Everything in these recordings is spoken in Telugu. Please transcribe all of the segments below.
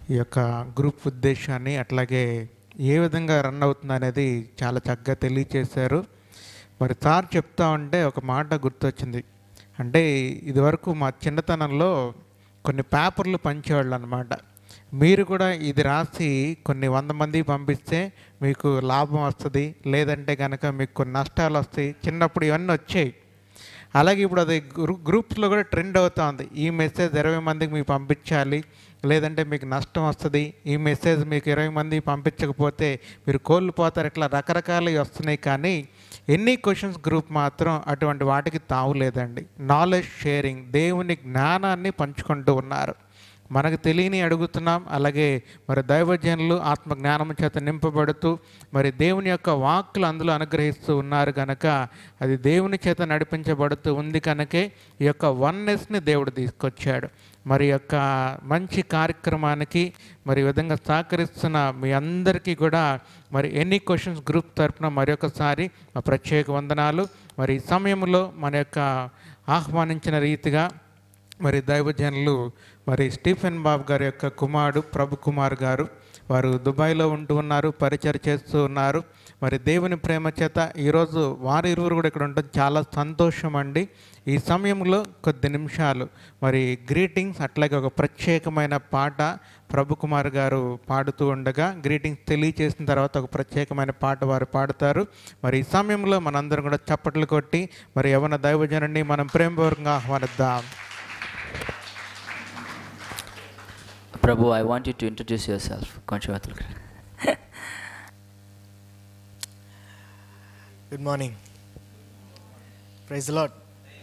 ఈ యొక్క గ్రూప్ ఉద్దేశాన్ని అట్లాగే ఏ విధంగా రన్ అవుతుంది అనేది చాలా చక్కగా తెలియచేశారు మరి సార్ చెప్తా ఉంటే ఒక మాట గుర్తొచ్చింది అంటే ఇదివరకు మా చిన్నతనంలో కొన్ని పేపర్లు పంచేవాళ్ళు అనమాట మీరు కూడా ఇది రాసి కొన్ని వంద మంది పంపిస్తే మీకు లాభం వస్తుంది లేదంటే కనుక మీకు కొన్ని నష్టాలు వస్తాయి చిన్నప్పుడు ఇవన్నీ వచ్చాయి అలాగే ఇప్పుడు అది గ్రూ గ్రూప్స్లో కూడా ట్రెండ్ అవుతా ఉంది ఈ మెసేజ్ ఇరవై మందికి మీకు పంపించాలి లేదంటే మీకు నష్టం వస్తుంది ఈ మెసేజ్ మీకు ఇరవై మంది పంపించకపోతే మీరు కోల్పోతారు ఇట్లా రకరకాలు వస్తున్నాయి కానీ ఎన్ని క్వశ్చన్స్ గ్రూప్ మాత్రం అటువంటి వాటికి తావు లేదండి నాలెడ్జ్ షేరింగ్ దేవుని జ్ఞానాన్ని పంచుకుంటూ ఉన్నారు మనకు తెలియని అడుగుతున్నాం అలాగే మరి దైవజనులు ఆత్మ జ్ఞానం చేత నింపబడుతూ మరి దేవుని యొక్క వాక్కులు అందులో అనుగ్రహిస్తూ ఉన్నారు కనుక అది దేవుని చేత నడిపించబడుతూ ఉంది కనుకే ఈ యొక్క వన్నెస్ని దేవుడు తీసుకొచ్చాడు మరి యొక్క మంచి కార్యక్రమానికి మరి ఈ విధంగా సహకరిస్తున్న మీ అందరికీ కూడా మరి ఎన్ని క్వశ్చన్స్ గ్రూప్ తరపున మరి ఒకసారి మా ప్రత్యేక వందనాలు మరి ఈ సమయంలో మన యొక్క ఆహ్వానించిన రీతిగా మరి దైవజనులు మరి స్టీఫెన్ బాబు గారి యొక్క కుమారుడు ప్రభు కుమార్ గారు వారు దుబాయ్లో ఉంటూ ఉన్నారు పరిచయం చేస్తూ ఉన్నారు మరి దేవుని ప్రేమ చేత ఈరోజు వారి ఇరువురు కూడా ఇక్కడ ఉండడం చాలా సంతోషం అండి ఈ సమయంలో కొద్ది నిమిషాలు మరి గ్రీటింగ్స్ అట్లాగే ఒక ప్రత్యేకమైన పాట ప్రభు కుమార్ గారు పాడుతూ ఉండగా గ్రీటింగ్స్ తెలియచేసిన తర్వాత ఒక ప్రత్యేకమైన పాట వారు పాడతారు మరి ఈ సమయంలో మనందరం కూడా చప్పట్లు కొట్టి మరి యవన దైవజనుడిని మనం ప్రేమపూర్వకంగా ఆహ్వానిద్దాం Prabhu, I want you to introduce yourself. కొంచెం అతలు గుడ్ మార్నింగ్ ప్రైజ్ లాట్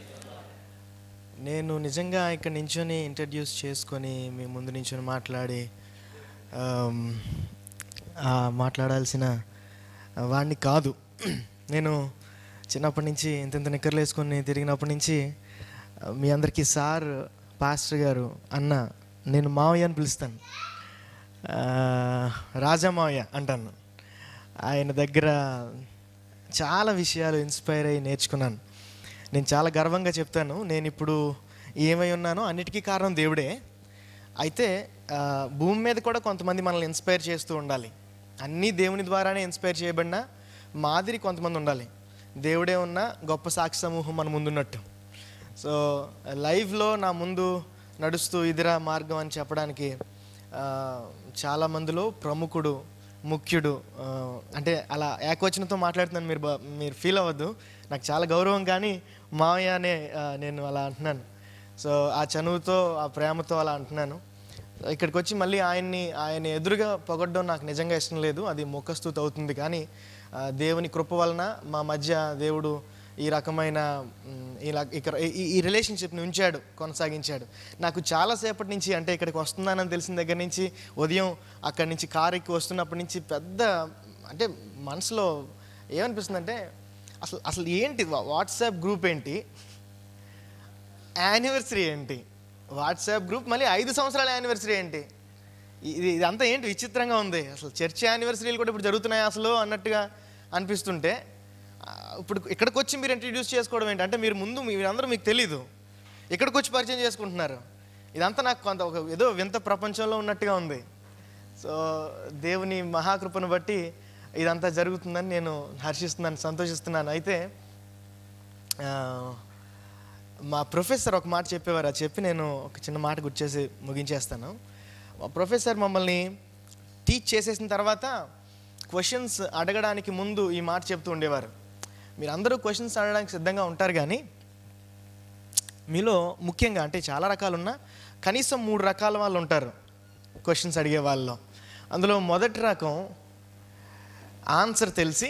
నేను నిజంగా ఇక్కడ నించొని ఇంట్రడ్యూస్ చేసుకొని మీ ముందు నించొని మాట్లాడి ఆమ్, ఆ మాట్లాడాల్సిన వాడిని కాదు నేను చిన్నప్పటి నుంచి ఇంత ఇంత నిక్కర్లు వేసుకొని తిరిగినప్పటి నుంచి ఆ, మీ అందరికీ సార్ పాస్టర్ గారు అన్న నేను మావయ్య అని పిలుస్తాను ఆ, రాజా మావయ్య అంటాను ఆయన దగ్గర చాలా విషయాలు ఇన్స్పైర్ అయ్యి నేర్చుకున్నాను నేను చాలా గర్వంగా చెప్తాను నేను ఇప్పుడు ఏమై ఉన్నానో అన్నిటికీ కారణం దేవుడే అయితే ఆ, భూమి మీద కూడా కొంతమంది మనల్ని ఇన్స్పైర్ చేస్తూ ఉండాలి అన్నీ దేవుని ద్వారానే ఇన్స్పైర్ చేయబడిన మాదిరి కొంతమంది ఉండాలి దేవుడే ఉన్న గొప్ప సాక్షి సమూహం మన ముందున్నట్టు సో లైవ్లో నా ముందు నడుస్తూ ఇదిరా మార్గం అని చెప్పడానికి ఆ, చాలా మందిలో ప్రముఖుడు ముఖ్యుడు ఆ, అంటే అలా ఏకవచనంతో మాట్లాడుతున్నాను మీరు బా- మీరు ఫీల్ అవ్వద్దు నాకు చాలా గౌరవం కానీ మావయ్య అనే ఆ, నేను అలా అంటున్నాను సో ఆ చనువుతో ఆ ప్రేమతో అలా అంటున్నాను ఇక్కడికి వచ్చి మళ్ళీ ఆయన్ని ఆయన ఎదురుగా పొగడ్డం నాకు నిజంగా ఇష్టం లేదు అది ముఖస్థుతి అవుతుంది కానీ ఆ, దేవుని కృప వలన మా మధ్య దేవుడు ఈ రకమైన మ్, ఇలా ఇక్కడ ఈ- ఈ రిలేషన్షిప్ని ఉంచాడు కొనసాగించాడు నాకు చాలాసేపటి నుంచి అంటే ఇక్కడికి వస్తున్నానని తెలిసిన దగ్గర నుంచి ఉదయం అక్కడి నుంచి కారు ఎక్కి వస్తున్నప్పటి నుంచి పెద్ద అంటే మనసులో ఏమనిపిస్తుందంటే అసలు అసలు ఏంటి వా- వాట్సాప్ గ్రూప్ ఏంటి యానివర్సరీ ఏంటి వాట్సాప్ గ్రూప్ మళ్ళీ ఐదు సంవత్సరాల యానివర్సరీ ఏంటి ఇది ఇదంతా ఏంటి విచిత్రంగా ఉంది అసలు చర్చ్ యానివర్సరీలు కూడా ఇప్పుడు జరుగుతున్నాయి అసలు అన్నట్టుగా అనిపిస్తుంటే ఆ, ఇప్పుడు ఇక్కడికి వచ్చి మీరు ఇంట్రడ్యూస్ చేసుకోవడం ఏంటి అంటే మీరు ముందు మీరందరూ మీకు తెలీదు ఇక్కడికి వచ్చి పరిచయం చేసుకుంటున్నారు ఇదంతా నాకు కొంత ఒక ఏదో వింత ప్రపంచంలో ఉన్నట్టుగా ఉంది సో దేవుని మహాకృపను బట్టి ఇదంతా జరుగుతుందని నేను హర్షిస్తున్నాను సంతోషిస్తున్నాను అయితే ఆ, మా ప్రొఫెసర్ ఒక మాట చెప్పేవారు అది చెప్పి నేను ఒక చిన్న మాట గుర్తు చేసి ముగించేస్తాను మా ప్రొఫెసర్ మమ్మల్ని టీచ్ చేసేసిన తర్వాత క్వశ్చన్స్ అడగడానికి ముందు ఈ మాట చెప్తూ ఉండేవారు మీరు అందరూ క్వశ్చన్స్ అడగడానికి సిద్ధంగా ఉంటారు కానీ మీలో ముఖ్యంగా అంటే చాలా రకాలున్నా కనీసం మూడు రకాల వాళ్ళు ఉంటారు క్వశ్చన్స్ అడిగే వాళ్ళలో అందులో మొదటి రకం ఆన్సర్ తెలిసి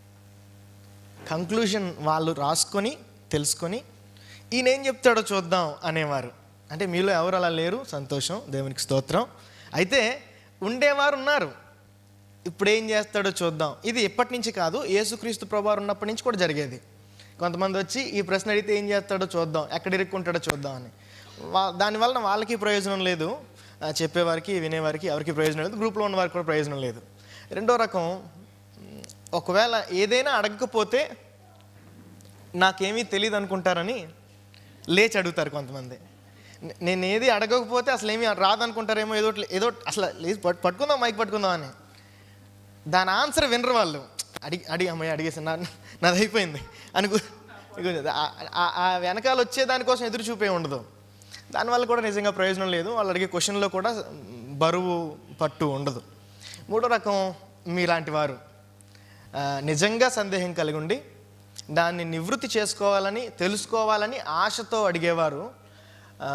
కంక్లూజన్ వాళ్ళు రాసుకొని తెలుసుకొని ఈయన ఏం చెప్తాడో చూద్దాం అనేవారు అంటే మీలో ఎవరు అలా లేరు సంతోషం దేవునికి స్తోత్రం అయితే ఉండేవారు ఉన్నారు ఇప్పుడు ఏం చేస్తాడో చూద్దాం ఇది ఎప్పటి నుంచి కాదు యేసుక్రీస్తు ప్రభావం ఉన్నప్పటి నుంచి కూడా జరిగేది కొంతమంది వచ్చి ఈ ప్రశ్న అడిగితే ఏం చేస్తాడో చూద్దాం ఎక్కడ ఇరుక్కుంటాడో చూద్దాం అని వా దానివలన వాళ్ళకి ప్రయోజనం లేదు ఆ, చెప్పేవారికి వినేవారికి ఎవరికి ప్రయోజనం లేదు గ్రూప్లో ఉన్న వారికి కూడా ప్రయోజనం లేదు రెండో రకం మ్, ఒకవేళ ఏదైనా అడగకపోతే నాకేమీ తెలియదు అనుకుంటారని లేచి అడుగుతారు కొంతమంది నే- నేను ఏది అడగకపోతే అసలు ఏమి రాదనుకుంటారేమో ఏదో ఒకటి- ఏదో ఒకటి అసలు లేదు పట్టు- పట్టుకుందాం మైక్ పట్టుకుందాం అని దాని ఆన్సర్ వినరు వాళ్ళు అడిగి అడిగి అమ్మాయి అడిగేసి నా నాది అయిపోయింది అనుకో ఇగో ఆ- ఆ- ఆ వెనకాల వచ్చే దానికోసం ఎదురు చూపే ఉండదు దానివల్ల కూడా నిజంగా ప్రయోజనం లేదు వాళ్ళు అడిగే క్వశ్చన్లో కూడా బరువు పట్టు ఉండదు మూడో రకం మీలాంటి వారు ఆ, నిజంగా సందేహం కలిగి ఉండి దాన్ని నివృత్తి చేసుకోవాలని తెలుసుకోవాలని ఆశతో అడిగేవారు ఆ,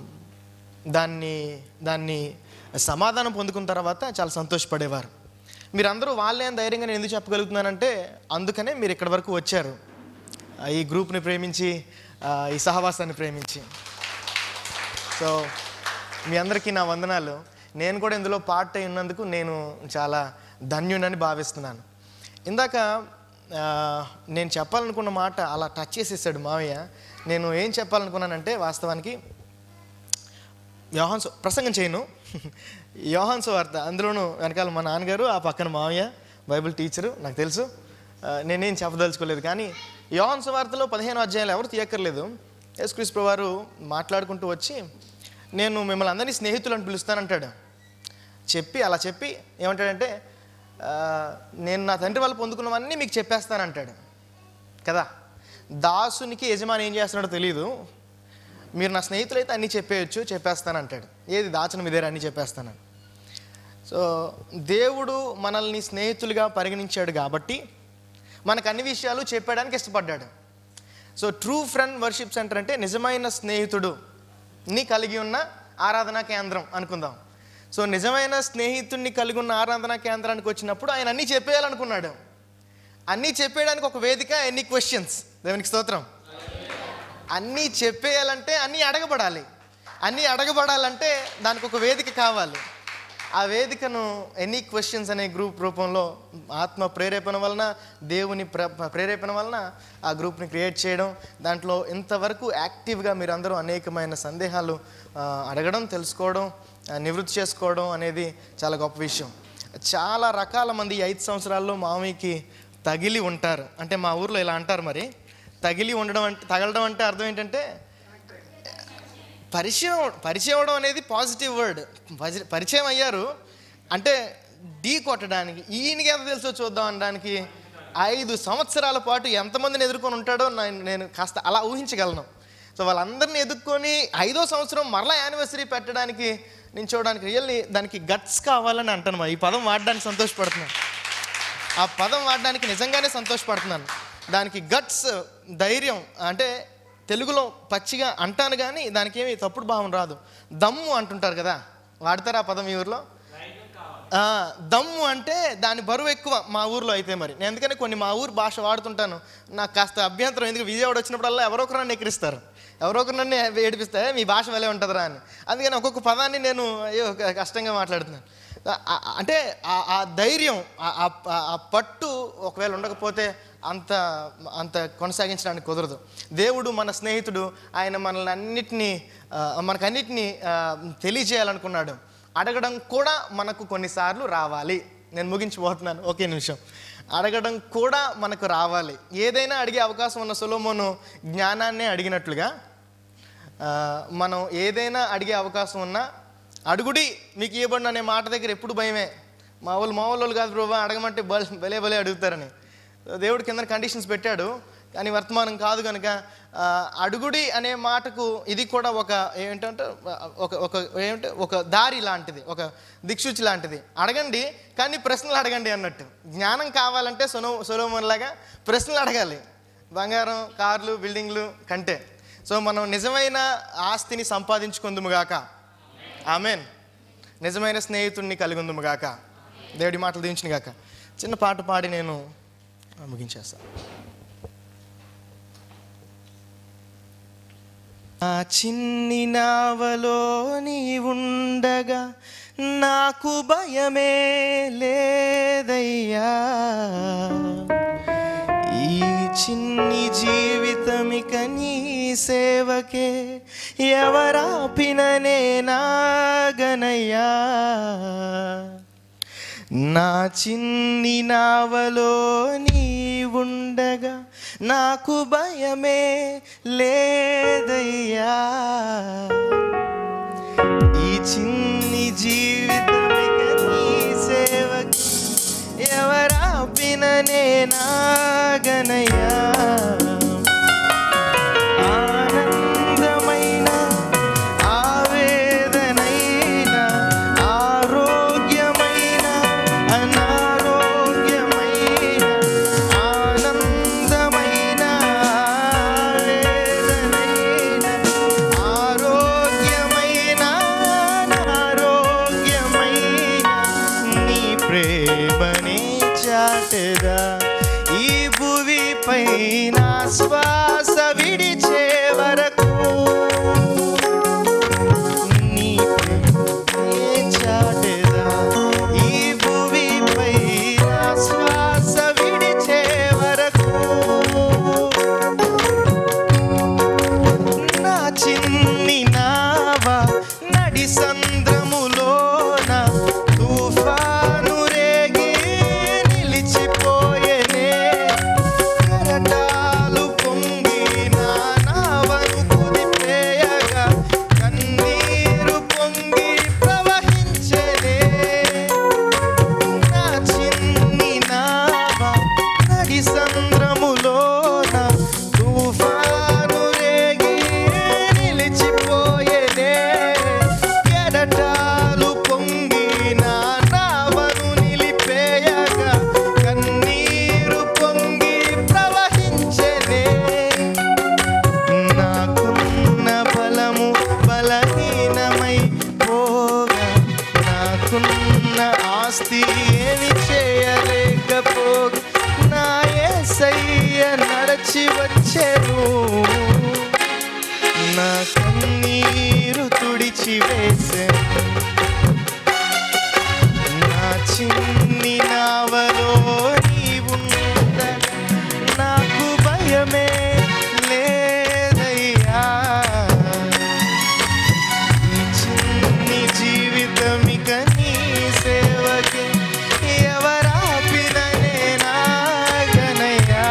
దాన్ని దాన్ని సమాధానం పొందుకున్న తర్వాత చాలా సంతోషపడేవారు మీరందరూ వాళ్ళే అని ధైర్యంగా నేను ఎందుకు చెప్పగలుగుతున్నానంటే అందుకనే మీరు ఇక్కడి వరకు వచ్చారు ఆ, ఈ గ్రూప్ని ప్రేమించి ఆ, ఈ సహవాసాన్ని ప్రేమించి సో మీ అందరికీ నా వందనాలు నేను కూడా ఇందులో పార్ట్ అయి ఉన్నందుకు నేను చాలా ధన్యుడని భావిస్తున్నాను ఇందాక ఆ, నేను చెప్పాలనుకున్న మాట అలా టచ్ చేసేసాడు మావయ్య నేను ఏం చెప్పాలనుకున్నానంటే వాస్తవానికి యోహాన్ సు- ప్రసంగం చేయను యోహాన్ వార్త అందులోనూ వెనకాల మా నాన్నగారు ఆ పక్కన మావయ్య బైబిల్ టీచరు నాకు తెలుసు ఆ, నేనేం చెప్పదలుచుకోలేదు కానీ యోహాన్ వార్తలో పదిహేను అధ్యాయాలు ఎవరు తీయక్కర్లేదు యేసుక్రీస్తు వారు మాట్లాడుకుంటూ వచ్చి నేను మిమ్మల్ని అందరినీ స్నేహితులు అని పిలుస్తానంటాడు చెప్పి అలా చెప్పి ఏమంటాడంటే ఆ, నేను నా తండ్రి వాళ్ళు పొందుకున్నవన్నీ మీకు చెప్పేస్తానంటాడు కదా దాసునికి యజమాని ఏం చేస్తున్నాడో తెలియదు మీరు నా స్నేహితులైతే అన్నీ చెప్పేయచ్చు చెప్పేస్తానంటాడు ఏది దాచను మీదేరా అన్నీ చెప్పేస్తానని సో దేవుడు మనల్ని స్నేహితులుగా పరిగణించాడు కాబట్టి మనకు అన్ని విషయాలు చెప్పడానికి ఇష్టపడ్డాడు so true friend worship centre అంటే నిజమైన స్నేహితుడు ని కలిగి ఉన్న ఆరాధనా కేంద్రం అనుకుందాం సో నిజమైన స్నేహితుడిని కలిగి ఉన్న ఆరాధనా కేంద్రానికి వచ్చినప్పుడు ఆయన అన్నీ చెప్పేయాలనుకున్నాడు అన్నీ చెప్పేయడానికి ఒక వేదిక ఎన్ని క్వశ్చన్స్ దేవునికి స్తోత్రం అన్నీ చెప్పేయాలంటే అన్నీ అడగబడాలి అన్నీ అడగబడాలంటే దానికి ఒక వేదిక కావాలి ఆ వేదికను ఎనీ క్వశ్చన్స్ అనే గ్రూప్ రూపంలో ఆత్మ ప్రేరేపణ వలన దేవుని ప్ర ప్రేరేపణ వలన ఆ గ్రూప్ని క్రియేట్ చేయడం దాంట్లో ఇంతవరకు యాక్టివ్గా మీరందరూ అనేకమైన సందేహాలు ఆ, అడగడం తెలుసుకోవడం ఆ, నివృత్తి చేసుకోవడం అనేది చాలా గొప్ప విషయం చాలా రకాల మంది ఈ ఐదు సంవత్సరాల్లో మామయ్యకి తగిలి ఉంటారు అంటే మా ఊర్లో ఇలా అంటారు మరి తగిలి ఉండడం అంటే తగలడం అంటే అర్థం ఏంటంటే పరిచయం పరిచయం అవడం అనేది పాజిటివ్ వర్డ్ పరి- పరిచయం అయ్యారు అంటే ఢీ కొట్టడానికి ఈయనకి ఎంత తెలుసో చూద్దాం అనడానికి ఐదు సంవత్సరాల పాటు ఎంతమందిని ఎదుర్కొని ఉంటాడో నేను నేను కాస్త అలా ఊహించగలను సో వాళ్ళందరినీ ఎదుర్కొని ఐదో సంవత్సరం మరలా యానివర్సరీ పెట్టడానికి నేను చూడడానికి రియల్లీ దానికి గట్స్ కావాలని అంటాను మరి ఈ పదం వాడడానికి సంతోషపడుతున్నాను ఆ పదం వాడడానికి నిజంగానే సంతోషపడుతున్నాను దానికి గట్స్ ధైర్యం అంటే తెలుగులో పచ్చిగా అంటాను కానీ దానికి ఏమి తప్పుడు భావం రాదు దమ్ము అంటుంటారు కదా వాడతారా ఆ పదం ఈ ఊర్లో ఆ, దమ్ము అంటే దాని బరువు ఎక్కువ మా ఊర్లో అయితే మరి నేను ఎందుకని కొన్ని మా ఊరు భాష వాడుతుంటాను నాకు కాస్త అభ్యంతరం ఎందుకు విజయవాడ వచ్చినప్పుడల్లా ఎవరో ఒకరు నన్ను ఎక్కిరిస్తారు ఎవరో ఒకరు నన్ను ఏడిపిస్తే మీ భాష వలే ఉంటుందిరా అని అందుకని ఒక్కొక్క పదాన్ని నేను అయ్యో క- కష్టంగా మాట్లాడుతున్నాను ఆ- ఆ- అంటే ఆ- ఆ ధైర్యం ఆ- ఆ ఆ- ఆ పట్టు ఒకవేళ ఉండకపోతే అంత అంత కొనసాగించడానికి కుదరదు దేవుడు మన స్నేహితుడు ఆయన మనల్ని అన్నిటినీ ఆ, మనకన్నిటినీ ఆ, తెలియజేయాలనుకున్నాడు అడగడం కూడా మనకు కొన్నిసార్లు రావాలి నేను ముగించిపోతున్నాను ఒకే నిమిషం అడగడం కూడా మనకు రావాలి ఏదైనా అడిగే అవకాశం ఉన్న సొలోమోను జ్ఞానాన్నే అడిగినట్లుగా ఆ, మనం ఏదైనా అడిగే అవకాశం ఉన్నా అడుగుడి మీకు ఇవ్వబడిన అనే మాట దగ్గర ఎప్పుడు భయమే మా వాళ్ళు మా వాళ్ళు కాదు బ్రోబా అడగమంటే బల్ భలే భలే అడుగుతారని దేవుడు కింద కండిషన్స్ పెట్టాడు కానీ వర్తమానం కాదు కనుక ఆ, అడుగుడి అనే మాటకు ఇది కూడా ఒక ఏంటంటే ఒక ఒక ఏమంటే ఒక దారి లాంటిది ఒక దిక్సూచి లాంటిది అడగండి కానీ ప్రశ్నలు అడగండి అన్నట్టు జ్ఞానం కావాలంటే సొలో సొలోమోన్ లాగా ప్రశ్నలు అడగాలి బంగారం కార్లు బిల్డింగ్లు కంటే సో మనం నిజమైన ఆస్తిని సంపాదించుకుందుముగాక ఆమెన్ నిజమైన స్నేహితుడిని కలిగిందుముగాక దేవుడి మాటలు దించిన గాక చిన్న పాట పాడి నేను ముగించేస్తాను ఆ చిన్ని నావలో నీ ఉండగా నాకు భయమే లేదయ్యా ఈ చిన్ని జీవితమిక నీ సేవకే ఎవరాపిననే నాగనయ్యా నా చిన్ని నావలో నీ ఉండగా నాకు భయమే లేదయ్యా ఈ చిన్ని జీవితమిక నీ సేవకి ఎవరాపిన నేనాగనయ్యా ఆనందమైన ఆవేదనైన ఆరోగ్యమైన అనారోగ్యమైన ఆనందమైన ఆవేదనైన ఆరోగ్యమైన అనారోగ్యమైన నీ ప్రేమని చాటెదా ఈ భువిపై నా శ్వాస విడిచే వరకు నీ ప్రేమనే చాటెదా ఈ భువిపై నా శ్వాస విడిచే వరకు నా చిన్ని నావా నడి సంద్రములోన తుఫాను రేగి నిలిచిపోయేనే కరటాలు పొంగి నా నావను కుదిపేయగా కన్నీరు పొంగి ప్రవహించెనే నా చిన్ని నావా నడి సంద్రములోన తుఫాను రేగి నిలిచిపోయేనే ఎడటాలు పొంగి నా నావను నిలిపేయగా కన్నీరు పొంగి ప్రవహించెనే నాకున్న బలము బలహీనమై పోగా నాకున్న ఆస్తి ఏమి చేయలేకపోగా నా ఏసయ్య నడచి వచ్చెను నా కన్నీరు తుడిచి వేసెను నా చిన్ని నావలో నీవుండ నాకు భయమే లేదయ్యా ఈ చిన్ని జీవితమిక నీ సేవకి ఎవరాపిన నేనాగనయ్యా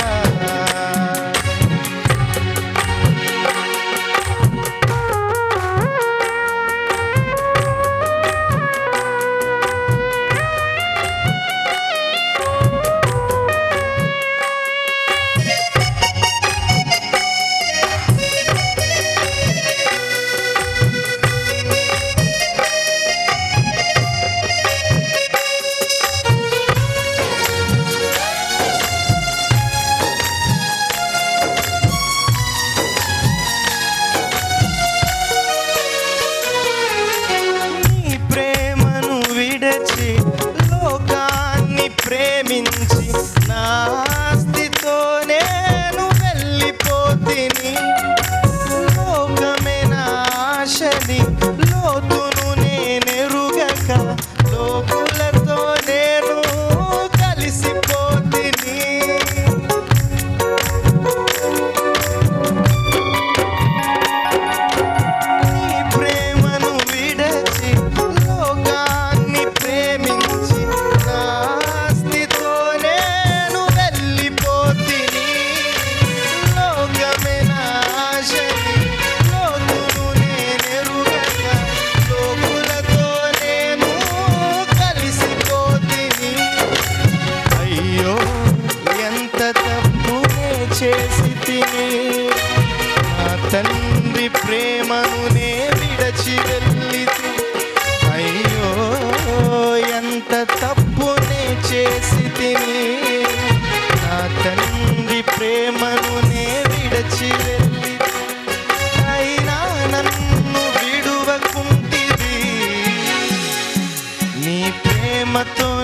నీ ప్రేమను విడచి లోకాన్ని ప్రేమించి నా ఆస్తితో నేను వెళ్ళిపోతిని లోకమే నా ఆశని లోతును నేనెరుగక లోకులతో నేను కలిసిపోతిని నీ ప్రేమను విడచి లోకాన్ని ప్రేమించి నా ఆస్తితో నేను వెళ్ళిపోతిని లోకమే నా ఆశని లోతును నేనెరుగక లోకులతో నేను కలిసిపోతిని అయ్యో ఎంత తప్పునే చేసి తిని నా తండ్రి ప్రేమను నే విడచి వెళ్ళి అయ్యో ఎంత తప్పునే చేసి తిని నా తండ్రి ప్రేమను నే విడచి వెళ్ళి అయినా నన్ను విడువకుంటివి నీ ప్రేమతో